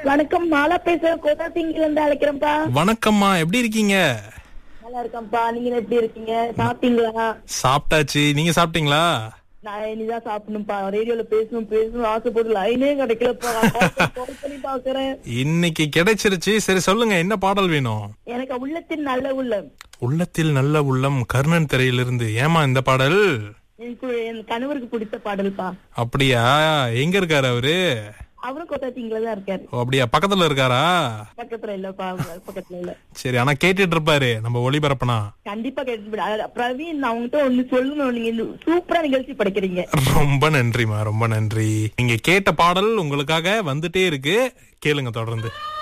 வணக்கம் மாலா பேசுறேன் கோதாசிங்கில இருந்து அழைக்கிறேன்ப்பா வணக்கம்மா எப்படி இருக்கீங்க நல்லா இருக்கேன்ப்பா நீங்க எப்படி இருக்கீங்க சாப்பிட்டீங்களா சாப்பிட்டாச்சு நீங்க சாப்பிட்டீங்களா நான் இனிதான் சாப்பிடணும்ப்பா ரேடியோல பேசணும் பேசணும் ஆசைப்பட்டு லைனே கிடைக்கலப்பா கால் பண்ணி பாக்குறேன் இன்னைக்கு கிடைச்சிருச்சு சரி சொல்லுங்க என்ன பாடல் வேணும் எனக்கு உள்ளத்தின் நல்ல உள்ளம் உள்ளத்தில் நல்ல உள்ளம் கர்ணன் திரையிலிருந்து ஏமா இந்த பாடல் எனக்கு என் கணவருக்கு பிடித்த பாடல்பா அப்படியா எங்க இருக்காரு அவரு அவரும் கோத்தாசிங்கில தான் இருக்காரு ஓ, அப்படியா பக்கத்துல இருக்காரா பக்கத்துல இல்லப்பா அவங்க பக்கத்துல இல்ல சரி ஆனா கேட்டுட்டு இருப்பாரு நம்ம ஒளிபரப்புனா கண்டிப்பா கேட்டு பிரவீன் நான் உங்ககிட்ட ஒண்ணு சொல்லணும் நீங்க இந்த சூப்பரா நிகழ்ச்சி படைக்கிறீங்க ரொம்ப நன்றிமா ரொம்ப நன்றி நீங்க கேட்ட பாடல் உங்களுக்காக வந்துட்டே இருக்கு கேளுங்க தொடர்ந்து